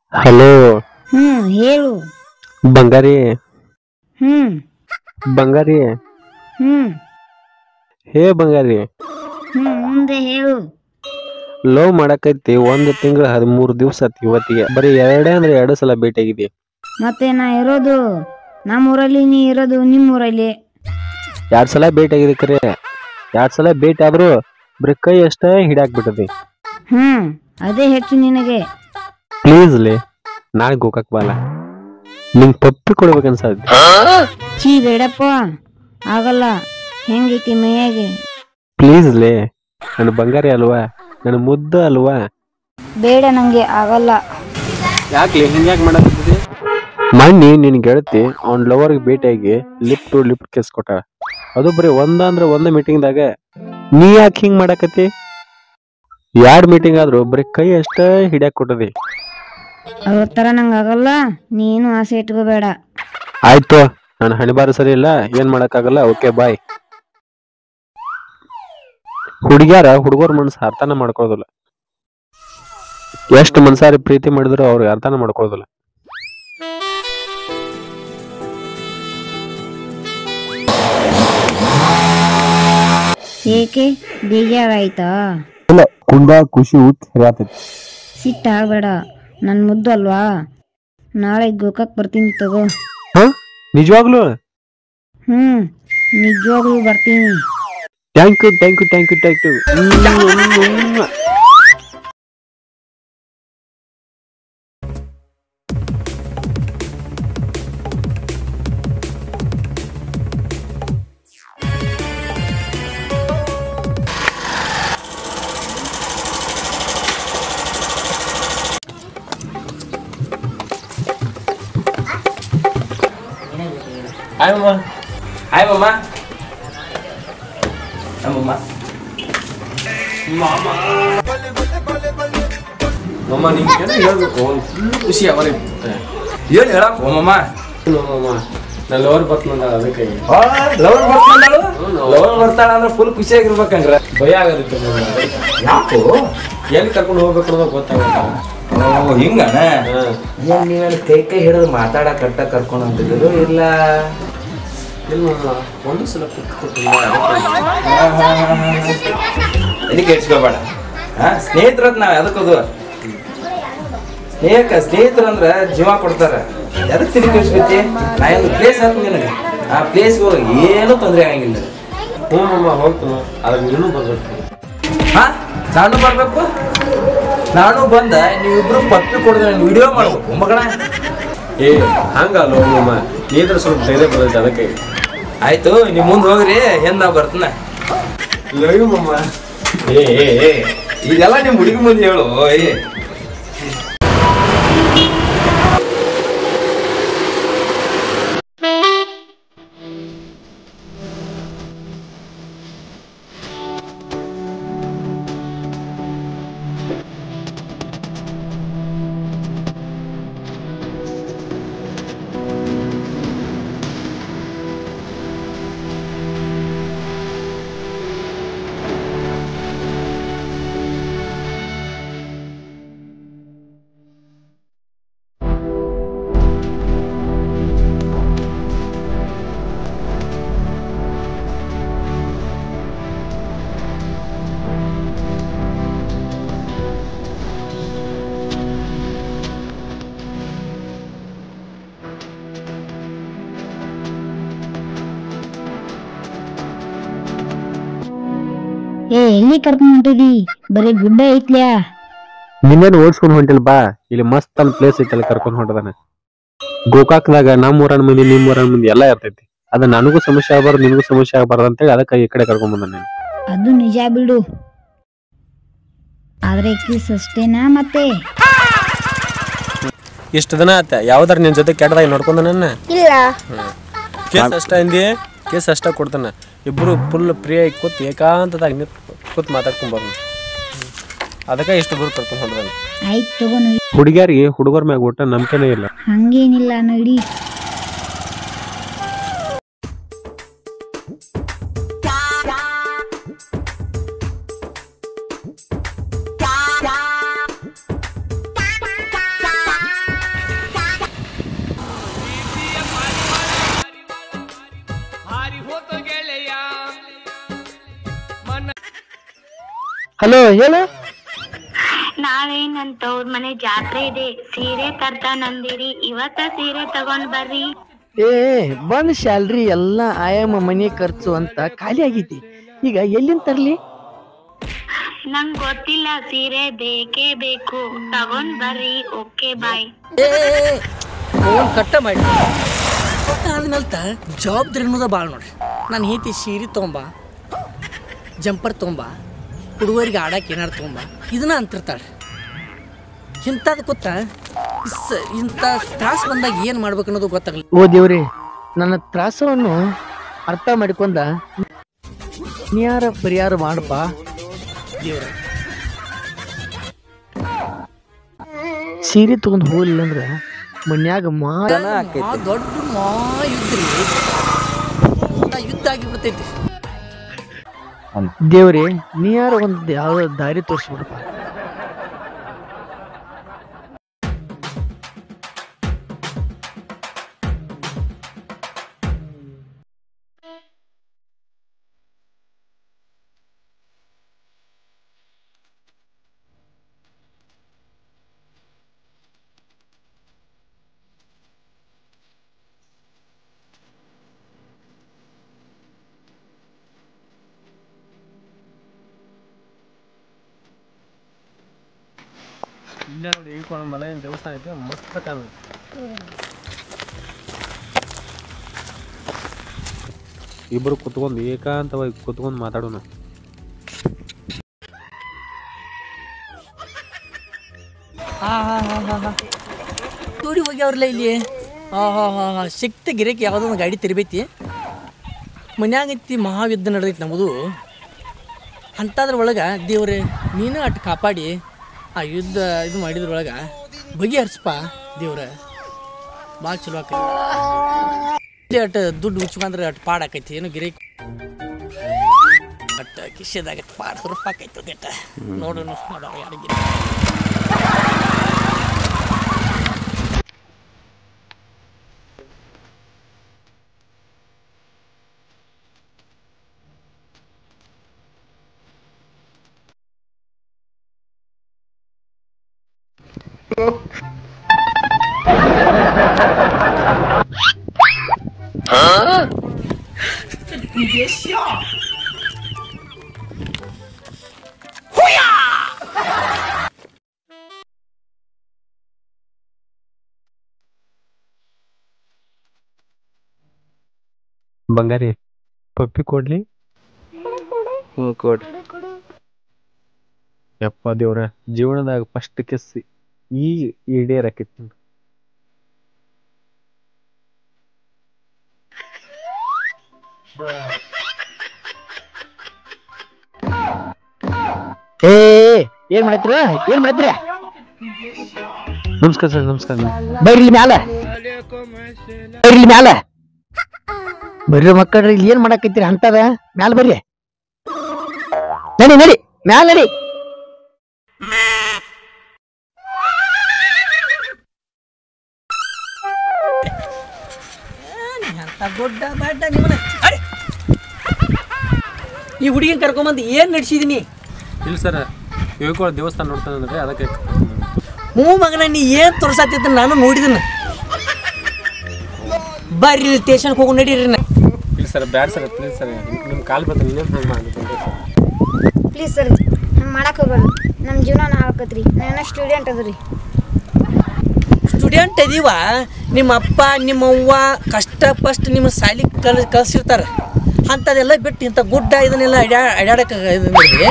Hello ಹ್ಮ್ ಹೇಳು ಬಂಗಾರಿ ಹ್ಮ್ ಬಂಗಾರಿ ಹ್ಮ್ ಹೇ ಬಂಗಾರಿ ಹ್ಮ್ ಮುಂದೆ ಹೇಳು ಲವ್ ಮಾಡಕೈತಿ ಒಂದ್ ತಿಂಗಳ ಹದಿಮೂರ್ ದಿವ್ಸ ಆತ್ ಇವತ್ತಿಗೆ ಬರೀ ಎರಡೇ ಅಂದ್ರೆ ಎರಡು ಸಲ ಭೇಟಿಯಾಗಿದಿ ಮತ್ತೆ ನಾ ಇರೋದು ನಮ್ಮೂರಲ್ಲಿ ನೀ ಇರೋದು ನಿಮ್ಮೂರಲ್ಲಿ ಎರಡ್ ಸಲ ಭೇಟಿ ಆಗಿದೆ ಕರೆ ಎರಡ್ ಸಲ ಭೇಟಿ ಆದ್ರು ಬರೀ ಕೈ ಅಷ್ಟ ಹಿಡಿಯಾಕ್ಬಿಟ್ಟದಿ ಹ್ಮ್ ಅದೇ ಹೆಚ್ಚು ನಿನಗೆ ಪ್ಲೀಸ್ ಲೇ ನಾಳೆ ಗೋಕಾಕ್ ಬಾಲ ನಿಂಗ್ ಪಪ್ಪಿ ಕೊಡ್ಬೇಕನ್ಸದ್ ಛೀ ಬೇಡಪ್ಪ ಆಗಲ್ಲ ಹೆಂಗೈತಿ ಮೈಯಾಗೆ ಪ್ಲೀಸ್ ಲೇ ನನ್ನ ಬಂಗಾರಿ ಅಲ್ವಾ ನನ್ನ ಮುದ್ದ ಅಲ್ವಾ ಬೇಡ ನಂಗೆ ಆಗಲ್ಲ ಯಾಕ್ಲಿ ಹಿಂಗ್ಯಾಕ್ ಮಾಡಕತ್ತಿದಿ ಮಣ್ಣಿ ನಿನ್ ಗೆಳತಿ ಅವ್ನ ಲವರ್ಗೆ ಭೇಟಿಯಾಗಿ ಲಿಪ್ ಟು ಲಿಪ್ ಕಿಸ್ ಕೊಟ್ಟ ಅದು ಬರೀ ಒಂದ ಅಂದ್ರೆ ಒಂದ ಮೀಟಿಂಗ್ ದಾಗ ನೀ ಯಾಕೆ ಹಿಂಗ್ ಮಾಡಕತ್ತಿ ಎರಡ್ ಮೀಟಿಂಗ್ ಆದ್ರೂ ಬರೀ ಕೈ ಅಷ್ಟ ಹಿಡ್ಯಾಕ್ ಕೊಟ್ಟದಿ ಅವ್ರ ತರ ನಂಗೆ ಆಗಲ್ಲ ನೀನು ಆಸೆ ಇಟ್ಕೋಬೇಡ ಆಯ್ತು ನನ್ನ ಹಣಿಬಾರ ಸರಿ ಇಲ್ಲ ಏನ್ ಮಾಡಕ್ಕಾಗಲ್ಲ ಓಕೆ ಬಾಯ್ ಹುಡುಗ್ಯಾರ ಹುಡುಗರ ಮನ್ಸ ಅರ್ಥನ ಮಾಡ್ಕೊಳ್ಳೋದಿಲ್ಲ ಎಷ್ಟು ಮನ್ಸಾರಿ ಪ್ರೀತಿ ಮಾಡಿದ್ರು ಅವ್ರಿಗೆ ಅರ್ಥನ ಮಾಡ್ಕೊಳ್ಳೋದಿಲ್ಲ ಏಕೆ ಬೇಜಾರಾಯ್ತಾ ಇಲ್ಲ ಕುಂದ ಖುಷಿ ಉತ್ ಹರಿಯಾತೈತಿ ಸಿಟ್ಟಾಗಬೇಡ ನನ್ನ ಮುದ್ದು ಅಲ್ವಾ ನಾಳೆ ಗೋಕಾಕ್ ಬರ್ತೀನಿ ತಗೋ ಹ ನಿಜವಾಗ್ಲು ಹ್ಮ್ ನಿಜವಾಗ್ಲೂ ಬರ್ತೀನಿ thank you thank you thank you thank you hi ಮಮ್ಮ ಹಾಯ್ ಮಮ್ಮ ಮಮ್ಮ ಮಮ್ಮ ನಿಂಗೆ ಹೇಳ್ಬೇಕು ಫುಲ್ ಖುಷಿ ಅವರೇ ಏನು ಹೇಳಕ್ ಮಮ್ಮ ಮಮ್ಮ ನನ್ನ ಲವರ್ ಬರ್ತಾನಲ್ಲ ಅದಕ್ಕೆ ಲವರ್ ಬರ್ತಾಳು ಲವರ್ ಬರ್ತಾಳ ಅಂದ್ರೆ ಫುಲ್ ಖುಷಿಯಾಗಿರ್ಬೇಕಂದ್ರ ಭಯ ಆಗದಿತ್ತು ಯಾಕೋ ಎಲ್ಲಿ ಕರ್ಕೊಂಡು ಹೋಗ್ಬೇಕು ಅನ್ನೋದು ಗೊತ್ತಾಗಲ್ಲ ಓ ಹಿಂಗನ ಏನ್ ನೀವೇನು ಕೈ ಕೈ ಹಿಡಿದು ಮಾತಾಡ ಕಟ್ಟ ಕರ್ಕೊಂಡು ಅಂತಿದ್ರು ಇಲ್ಲ ಇಲ್ಲ ಮಮ್ಮ ಒಂದು ಸಲ ಕುಟ್ಟು ಕೊಟ್ಟಿಲ್ಲ ಅದಕ್ಕೆ ಇಡ್ಸ್ಕೋಬೇಡ ಹಾ ಸ್ನೇಹಿತರತ್ ನಾವ್ ಅದಕ್ಕದು ಸ್ನೇಹಕ ಸ್ನೇಹಿತರು ಅಂದ್ರ ಜೀವ ಕೊಡ್ತಾರ ಎದಕ್ ತಿರುಗಿ ಇಡ್ಸ್ಕೊತಿ ನಾ ಒಂದು ಪ್ಲೇಸ್ ಹಾಕ್ತೀನಿ ನಿನಗೆ ಆ ಪ್ಲೇಸ್ಗೆ ಹೋಗಿ ಏನೂ ತೊಂದರೆ ಆಗಂಗಿಲ್ಲ ಹ್ಞೂ ಮಮ್ಮ ಹೋಗ್ತಾನ ಆದ್ರೆ ನೀನು ಬರ್ಬೇಕು ಹಾ ನಾನು ಬರ್ಬೇಕು ನಾನು ಬಂದ ನೀವಿಬ್ರು ಪಪ್ಪಿ ಕೊಡದ ವಿಡಿಯೋ ಮಾಡ್ಬೇಕು ಮಗಣ ಏ ಹಂಗಲ್ಲ ಮಮ್ಮ ನೀದ್ರ ಸ್ವಲ್ಪ ಧೈರ್ಯ ಬರ್ತೈತೆ ಅದಕ್ಕೆ ಆಯ್ತು ನೀವು ಮುಂದೆ ಹೋಗ್ರಿ ಏನ್ ನಾ ಬರ್ತೀನ ಲವ್ ಮಮ್ಮ ಏ ಏ ಏ ಇದೆಲ್ಲ ನಿಮ್ ಹುಡುಗಿ ಮುಂದೆ ಹೇಳು ಏ ಏ ಎಲ್ಲಿ ಕರ್ಕೊಂಡ್ ಹೊಂಟಿದಿ ಬರೀ ಗುಡ್ಡ ಐತ್ಲ್ಯಾ ನಿನ್ನೇನು ಓಡಿಸ್ಕೊಂಡು ಹೊಂಟಿಲ್ಲ ಬಾ ಇಲ್ಲಿ ಮಸ್ತ್ ಅಂತ ಪ್ಲೇಸ್ ಐತಲ್ಲ ಕರ್ಕೊಂಡು ಹೊಂಟದಾನ ಗೋಕಾಕ್ದಾಗ ನಮ್ಮ ಊರನ್ ಮಂದಿ ನಿಮ್ಮ ಊರನ್ ಮಂದಿ ಎಲ್ಲ ಇರ್ತೈತಿ ಅದ ನನಗೂ ಸಮಸ್ಯೆ ಆಗಬಾರ್ದು ನಿನಗೂ ಸಮಸ್ಯೆ ಆಗಬಾರ್ದು ಅಂತೇಳಿ ಅದಕ್ಕೆ ಈ ಕಡೆ ಕರ್ಕೊಂಡ್ ಬಂದ ನಾನು ಅದು ನಿಜ ಬಿಡು ಆದ್ರೆ ಕಿಸ್ ಅಷ್ಟೇನಾ ಮತ್ತೆ ಇಷ್ಟು ದಿನ ಆತ ಯಾವ್ದಾರ ನಿನ್ ಜೊತೆ ಕೆಟ್ಟದಾಗಿ ನೋಡ್ಕೊಂಡ ನನ್ನ ಇಲ್ಲ ಕೇಸ್ ಅಷ್ಟ ಅಂದಿ ಕೇಸ್ ಅಷ್ಟ ಕೊಡ್ತಾನ ಇಬ್ರು ಫುಲ್ ಫ್ರೀ ಆಗಿ ಕೂತ್ ಏಕಾಂತದಾಗ ನಿಂತ್ ಕೂತ್ ಮಾತಾಡ್ಕೊಂಡ್ ಅದಕ್ಕೆ ಇಷ್ಟು ದೂರ ಕರ್ಕೊಂಡ್ ಹೊಂಟದಾನ ಆಯ್ತು ತಗೋ ನಡಿ ಹುಡುಗಿಯರಿಗೆ ಹುಡುಗರ ಮ್ಯಾಗ ಒಟ್ಟ ನಂಬಿಕೆನೇ ಇಲ್ಲ ಹಂಗೇನಿಲ್ಲ ನಡಿ ಹಲೋ ಹೇಳು ನಾಳೆ ನನ್ ತವ್ರ ಮನೆ ಜಾತ್ರೆ ಇದೆ ಸೀರೆ ತರ್ತಾನಂದಿರಿ ಇವತ್ತ ಸೀರೆ ತಗೊಂಡ್ ಬರ್ರಿ ಏ ಬಂದ್ ಸ್ಯಾಲ್ರಿ ಎಲ್ಲ ಆಯಾಮ ಮನೆ ಖರ್ಚು ಅಂತ ಖಾಲಿ ಆಗೈತಿ ಈಗ ಎಲ್ಲಿಂದ ತರ್ಲಿ ನಂಗ್ ಗೊತ್ತಿಲ್ಲ ಸೀರೆ ಬೇಕೇ ಬೇಕು ತಗೊಂಡ್ ಬರ್ರಿ ಓಕೆ ಬಾಯ್ ಫೋನ್ ಕಟ್ಟ ಮಾಡಿ ಆದ್ಮೇಲೆ ಜವಾಬ್ದಾರಿ ಅನ್ನೋದ ಭಾಳ ನೋಡ್ರಿ ನಾನು ಹೇತಿ ಸೀರೆ ತೊಗೊಂಬ ಜಂಪರ್ ತೊಗೊಂಬ ಹುಡುಗರಿಗೆ ಆಡಕ್ಕೆ ಏನಾರು ತೊಗೊಂಬ ಇದನ್ನ ಅಂತಿರ್ತಾಳೆ ಇಂಥದ್ದು ಗೊತ್ತ ಇಸ್- ಇಂಥ ತ್ರಾಸ ಬಂದಾಗ ಏನು ಮಾಡ್ಬೇಕು ಅನ್ನೋದು ಗೊತ್ತಾಗಲಿ ಓ ದೇವ್ರಿ ನನ್ನ ತ್ರಾಸವನ್ನು ಅರ್ಥ ಮಾಡಿಕೊಂಡ ನೀಯಾರ ಪರಿಹಾರ ಮಾಡಪ್ಪ ದೇವ್ರ ಸೀರೆ ತಗೊಂಡ್ ಹೋಗ್ಲಿಲ್ಲ ಅಂದ್ರೆ ಮನ್ಯಾಗ ಮಾ ಮಾ ದೊಡ್ಡ ಮಾ ಯುದ್ಧ ರೀ ದೊಡ್ಡ ಯುದ್ಧ ಆಗಿಬಿಡ್ತೈತಿ ದೇವ್ರಿ ನೀ ಯಾರ ಒಂದು ಯಾವ ದಾರಿ ತೋರಿಸ್ಬಿಡಪ್ಪ ಇಲ್ಲ ನೋಡಿ ಈಗ ಮಲೆ ದೇವಸ್ಥಾನ ಐತೆ ಮಸ್ತ್ ಕಾಣ ಇಬ್ರು ಕುತ್ಕೊಂಡು ಏಕಾಂತವಾಗಿ ಕುತ್ಕೊಂಡು ಮಾತಾಡೋಣ ಹಾ ಹಾ ಹಾ ಹಾ ಹಾ ನೋಡಿ ಹೋಗ್ಯಾವ್ರಲ್ಲ ಇಲ್ಲಿ ಹಾ ಹಾ ಹಾ ಹಾ ಸಿಕ್ತ ಗಿರಕ್ಕೆ ಯಾವುದೊಂದು ಗಾಡಿ ತಿರ್ಬೈತಿ ಮನ್ಯಾಗ ಐತಿ ಮಹಾಯುದ್ಧ ನಡೆದೈತಿ ನಮ್ಮದು ಅಂಥದ್ರ ಒಳಗೆ ದೇವ್ರೆ ನೀನು ಅಟ್ ಕಾಪಾಡಿ ಆ ಯುದ್ಧ ಇದು ಮಾಡಿದ್ರೊಳಗೆ ಬಗೆಹರಿಸ್ಪ ದೇವ್ರ ಭಾಳ ಚಲೋ ಆಕೈತಿ ಅಟ್ ದುಡ್ಡು ಉಚ್ಕೊಂಡ್ರೆ ಅಟ್ ಪಾಡ್ ಆಕೈತಿ ಏನು ಗಿರಿ ಅಟ್ ಕಿಶೆದಾಗ ಪಾಡ್ ಹುರುಪ್ ಆಕೈತಿ ಗೆಟ್ಟ ನೋಡೋಣ ನೋಡೋ ಯಾರಿಗೆ ಬಂಗಾರಿ ಪಪ್ಪಿ ಕೊಡ್ಲಿ ಹ್ಞೂ ಕೊಡ್ ಯಪ್ಪ ದೇವ್ರ ಜೀವನದಾಗ ಫಸ್ಟ್ ಕಿಸ್ ಈಗ ಈಡೇರಾಕೈತಿ ಏ ಏನ್ ಮಾಡತ್ರಿ ಏನ್ ಮಾಡತ್ರಿ ನಮಸ್ಕಾರ ಸರ್ ನಮಸ್ಕಾರ ಬರ್ರಿ ಇಲ್ಲಿ ಮ್ಯಾಲ ಬರ್ರಿ ಇಲ್ಲಿ ಮ್ಯಾಲ ಬರ್ರಿ ಮಕ್ಕಳ್ರಿ ಇಲ್ಲಿ ಏನ್ ಮಾಡಕತ್ತೀರಿ ಅಂತದ ಮ್ಯಾಲ ಬರ್ರಿ ನಡಿ ನಡಿ ಮ್ಯಾಲ ನಡಿ ದೊಡ್ಡ ಬಡ್ಡ ನಿಮ್ಮನ್ನ ಅರೆ! ಈ ಹುಡುಗಿನ ಕರ್ಕೊಂಬಂದು ಏನ್ ನಡ್ಸಿದೀನಿ ಇಲ್ಲ ಸರ್ ಯೋಕೋಳ ದೇವಸ್ಥಾನ ನೋಡ್ತಾನಂದ್ರೆ ಅದಕ್ಕೆ ಹ್ಞೂ ಮಗನ ನೀ ಏನ್ ತೋರ್ಸಾತಿದ್ದ ನಾನು ನೋಡಿದನ ಬರ್ರಿ ಸ್ಟೇಷನ್ಗೆ ಹೋಗಿ ನಡೀರಿ ನಾ ಇಲ್ಲ ಸರ್ ಬ್ಯಾಡ್ ಸರ್ ಪ್ಲೀಸ್ ಸರ್ ನಿಮ್ಮ ಕಾಲ್ ಬರ್ತಾನೆ ಇನ್ನೇನು ಹಂಗೆ ಮಾಡಿದ್ರೆ ಪ್ಲೀಸ್ ಸರ್ ಹಂಗೆ ಮಾಡಕ್ಕೆ ಹೋಗ್ಬೇಡ್ರಿ ನಮ್ಮ ಜೀವನ ಹಾಕತ್ರಿ ನಾನು ಸ್ಟೂಡೆಂಟ್ ಅದ್ರಿ ಸ್ಟೂಡೆಂಟ್ ಇದೀವ ನಿಮ್ಮ ಅಪ್ಪ ನಿಮ್ಮ ಅವ್ವ ಕಷ್ಟ ಪಸ್ಟ್ ನಿಮ್ಮ ಸಾಲಿ ಕಲ್ ಕಳ್ಸಿರ್ತಾರ ಅಂಥದೆಲ್ಲ ಬಿಟ್ಟು ಇಂಥ ಗುಡ್ಡ ಇದನ್ನೆಲ್ಲ ಅಡ್ಯಾ ಅಡ್ಯಾಡಕ್ಕೆ ಇದು ಮಾಡಿದ್ರಿ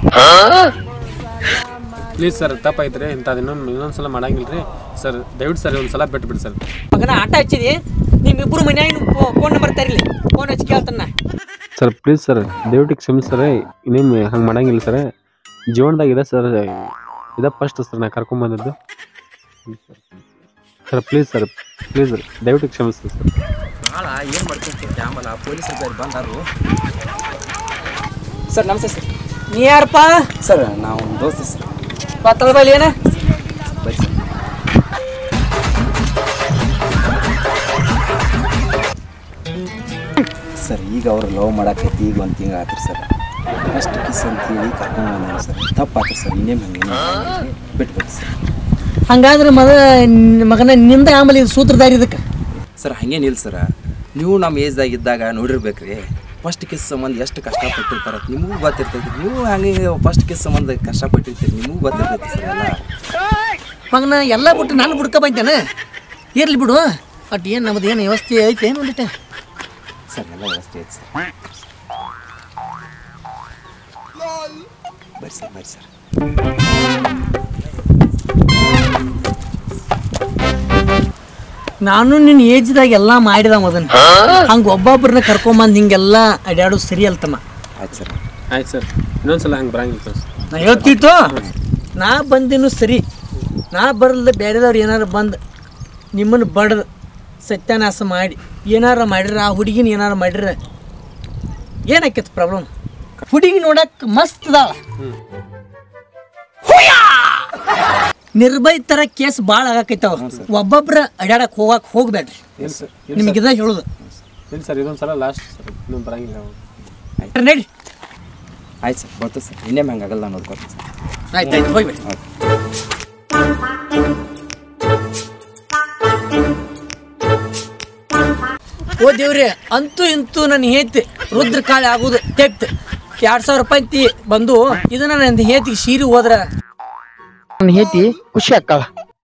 ಪ್ಲೀಸ್ ಸರ್ ತಪ್ಪಾಯ್ತು ರೀ ಇಂಥದ್ದು ಇನ್ನೊಂದು ಇನ್ನೊಂದು ಸಲ ಮಾಡಂಗಿಲ್ಲ ರೀ ಸರ್ ದಯವಿಟ್ಟು ಸರ್ ಒಂದು ಸಲ ಬಿಟ್ಟು ಬಿಡಿ ಸರ್ ಮಗನ ಆಟ ಹಚ್ಚಿದಿ ನಿಮ್ಮಿಬ್ರು ಮನ್ಯಾಗ ಫೋನ್ ನಂಬರ್ ತರಲಿ ಫೋನ್ ಹಚ್ಚಿ ಕೇಳ್ತಾನ ಸರ್ ಪ್ಲೀಸ್ ಸರ್ ದಯವಿಟ್ಟು ಕ್ಷಮಿಸಿ ಸರ್ ಇನ್ನೇನು ಹಂಗೆ ಮಾಡಂಗಿಲ್ಲ ಸರ್ ಜೀವನದಾಗ ಇದೆ ಸರ್ ಇದ ಫಸ್ಟ್ ಸರ್ ನಾ ಕರ್ಕೊಂಬಂದದ್ದು ಸರ್ ಪ್ಲೀಸ್ ಸರ್ ಪ್ಲೀಸ್ ದಯವಿಟ್ಟು ಕ್ಷಮಿಸಿ ಸರ್ ಭಾಳ ಏನು ಮಾಡ್ಕೊಂತ ಆಮೇಲೆ ಪೊಲೀಸರು ಬಂದಾರು ಸರ್ ನಮಸ್ತೆ ಸರ್ ನೀ ಯಾರಪ್ಪ ಸರ್ ನಾವು ದೋಸ್ತಿ ಸರ್ ತಳಬಲ್ಲಿ ಏನ ಬರ್ರಿ ಸರ್ ಸರ್ ಈಗ ಅವ್ರು ಲವ್ ಮಾಡಾಕೈತಿ ಈಗ ಒಂದು ತಿಂಗಳು ಆತ್ರಿ ಸರ್ ಫಸ್ಟ್ ಕಿಸ್ ಅಂತ ಹೇಳಿ ಕರ್ಕೊಂಡು ಬಂದಾನೆ ಸರ್ ತಪ್ಪಾತ್ರಿ ಸರ್ ಇನ್ನೇನು ಹಂಗೆ ಬಿಟ್ಬಿಟ್ಟು ಸರ್ ಹಂಗಾದ್ರೆ ಮದ ಮಗನ ನಿಂದ ಆಮೇಲೆ ಇದು ಸೂತ್ರಧಾರಿ ಇದಕ್ಕೆ ಸರ್ ಹಂಗೇನಿಲ್ಲ ಸರ್ ನೀವು ನಮ್ಮ ಏಜ್ದಾಗ ಇದ್ದಾಗ ನೋಡಿರ್ಬೇಕ್ರಿ ಫಸ್ಟ್ ಕಿಸ್ ಸಂಬಂಧ ಎಷ್ಟು ಕಷ್ಟಪಟ್ಟಿರ್ತಾರ ನಿಮಗೂ ಗೊತ್ತಿರ್ತೈತಿ ನೀವು ಹಂಗೆ ಫಸ್ಟ್ ಕಿಸ್ ಸಂಬಂಧ ಕಷ್ಟಪಟ್ಟಿರ್ತೀರಿ ನಿಮಗೂ ಗೊತ್ತಿರ್ತೈತಿ ಸರ್ ಎಲ್ಲ ಮಗನ ಎಲ್ಲ ಬಿಟ್ಟು ನಾನು ಬಿಡ್ಕ ಬಂತೇನೆ ಇರ್ಲಿ ಬಿಡು ಬಟ್ ಏನು ನಮ್ದು ಏನು ವ್ಯವಸ್ಥೆ ಐತೆ ಏನು ಒಂದಿಟ್ಟೆ ಸರ್ ಎಲ್ಲ ವ್ಯವಸ್ಥೆ ಐತೆ ಸರ್ ಬರ್ರಿ ಸರ್ ಬರ್ರಿ ಸರ್ ನಾನು ನಿನ್ನ ಏಜ್ದಾಗ ಎಲ್ಲ ಮಾಡಿದ ಮೊದಲು ಹಂಗೆ ಒಬ್ಬೊಬ್ಬರನ್ನ ಕರ್ಕೊಂಬಂದು ಹಿಂಗೆಲ್ಲ ಅಡ್ಯಾಡೋದು ಸರಿ ಅಲ್ತಮ್ಮ ಆಯ್ತು ಸರ್ ಆಯ್ತು ಸರ್ ಇನ್ನೊಂದ್ಸಲ ಹಂಗೆ ಬರಂಗಿಲ್ಲ ಸರ್ ನಾ ಹೇಳ್ತಿತ್ತು ನಾ ಬಂದಿನು ಸರಿ ನಾ ಬರಲ್ದ ಬೇರೆದವ್ರು ಏನಾರು ಬಂದು ನಿಮ್ಮನ್ನು ಬಡ್ದು ಸತ್ಯಾನಾಶ ಮಾಡಿ ಏನಾರ ಮಾಡಿರ ಆ ಹುಡುಗಿನ ಏನಾರ ಮಾಡಿರ ಏನಾಕೈತಿ ಪ್ರಾಬ್ಲಮ್ ಹುಡುಗಿ ನೋಡಕ್ ಮಸ್ತ್ ಅದಾಳ ನಿರ್ಭಯ ತರ ಕೇಸ್ ಭಾಳ ಆಗಾಕೈತವ ಒಬ್ಬೊಬ್ರ ಅಡ್ಯಾಡಕ್ ಹೋಗಕ್ ಹೋಗ್ಬೇಡ್ರಿ ಇಲ್ಲ ಸರ್ ನಿಮಗಿದ ಹೇಳುದು ಇಲ್ಲ ಸರ್ ಇದೊಂದ್ಸಲ ಲಾಸ್ಟ್ ಸರ್ ಇನ್ನೊಂದು ಬರಂಗಿಲ್ಲ ನಡಿ ಆಯ್ತು ಸರ್ ಬರ್ತದೆ ಸರ್ ಇನ್ನೇನು ಹಂಗೆ ಆಗಲ್ಲ ನೋಡ್ಕೊಳ್ತೀನಿ ಸರ್ ಆಯ್ತು ಆಯ್ತು ಹೋಗ್ಬೇಡಿ ಓ ದೇವ್ರಿ ಅಂತೂ ಇಂತೂ ನನ್ನ ಹೇತಿ ರುದ್ರ ಕಾಳೆ ಆಗುದು ತೆಪ್ತು ಎರಡ್ ಸಾವಿರ ರೂಪಾಯಿ ತಿ ಬಂದು ಇದನ್ನ ನನ್ನ ಹೇತಿ ಸೀರೆ ಹೋದ್ರ ನನ್ನ ಹೇತಿ ಖುಷಿ ಅಕ್ಕಾಳ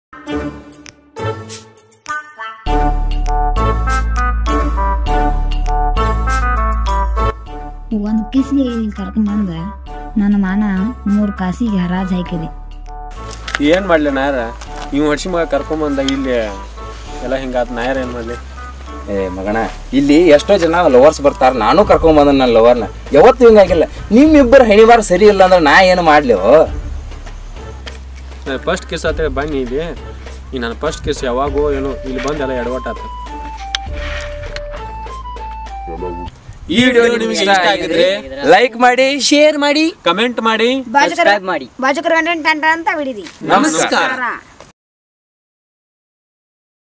ಒಂದು ಕಿಸ್ಗೆ ಇಲ್ಲಿ ಕರ್ಕೊಂಬಂದ ನನ್ನ ಮಾನ ಮೂರು ಕಾಸಿಗೆ ಹರಾಜ್ ಹಾಕಿದೆ ಏನು ಮಾಡಲಿ ನಾಯರ ನೀವು ವರ್ಷಿ ಮಗ ಕರ್ಕೊಂಬಂದ ಇಲ್ಲಿ ಎಲ್ಲ ಹಿಂಗಾತ್ ನಾಯರ ಏನು ಮಾಡಲಿ ಏ ಮಗಣ ಇಲ್ಲಿ ಎಷ್ಟೋ ಜನ ಲವರ್ಸ್ ಬರ್ತಾರ ನಾನು ಕರ್ಕೊಂಬಂದ ನನ್ನ ಲವರ್ನ ಯಾವತ್ತೂ ಹಿಂಗಾಗಿಲ್ಲ ನಿಮ್ಮಿಬ್ಬರು ಹಣಿವಾರ ಸರಿ ಇಲ್ಲ ಅಂದ್ರೆ ನಾ ಏನು ಮಾಡ್ಲಿ ಫಸ್ಟ್ ಕಿಸ್ ಹತ್ರ ಬನ್ನಿ ಇಲ್ಲಿ ಈ ನನ್ನ ಫಸ್ಟ್ ಕಿಸ್ ಯಾವಾಗೋ ಏನೋ ಇಲ್ಲಿ ಬಂದು ಎಲ್ಲ ಎಡವಟ್ಟಾತ ಈ ವಿಡಿಯೋ ನಿಮಗೆ ಇಷ್ಟ ಆಗಿದ್ರೆ ಲೈಕ್ ಮಾಡಿ ಶೇರ್ ಮಾಡಿ ಕಮೆಂಟ್ ಮಾಡಿ ಬಾಜುಕರ ಬಾಜುಕರ ಅಂತ ಬಿಡಿರಿ ನಮಸ್ಕಾರ ನಮಸ್ಕಾರ